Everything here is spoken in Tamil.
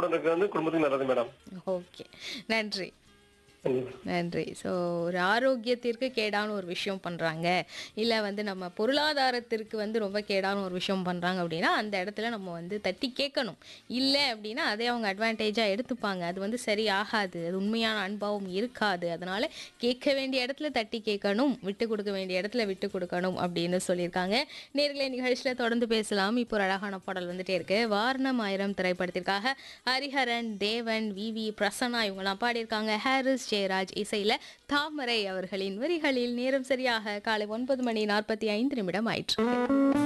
கூட இருக்கிறது வந்து குடும்பத்துக்கு நல்லது மேடம் ஓகே நன்றி கண்டிப்பா. நன்றி ஸோ ஒரு ஆரோக்கியத்திற்கு கேடான ஒரு விஷயம் பண்ணுறாங்க இல்லை வந்து நம்ம பொருளாதாரத்திற்கு வந்து ரொம்ப கேடான ஒரு விஷயம் பண்ணுறாங்க அப்படின்னா அந்த இடத்துல நம்ம வந்து தட்டி கேட்கணும் இல்லை அப்படின்னா அதே அவங்க அட்வான்டேஜாக எடுத்துப்பாங்க அது வந்து சரி ஆகாது அது உண்மையான அன்பாவும் இருக்காது அதனால கேட்க வேண்டிய இடத்துல தட்டி கேட்கணும் விட்டு கொடுக்க வேண்டிய இடத்துல விட்டு கொடுக்கணும் அப்படின்னு சொல்லியிருக்காங்க நேர்களை நிகழ்ச்சியில் தொடர்ந்து பேசலாம் இப்போ ஒரு அழகான பாடல் வந்துட்டே இருக்கு வாரணம் ஆயிரம் திரைப்படத்திற்காக ஹரிஹரன் தேவன் விவி பிரசன்னா இவங்கெல்லாம் பாடியிருக்காங்க ஹாரிஸ் ஜெயராஜ் இசையில தாமரை அவர்களின் வரிகளில் நேரம் சரியாக காலை ஒன்பது மணி நாற்பத்தி ஐந்து நிமிடம் ஆயிற்று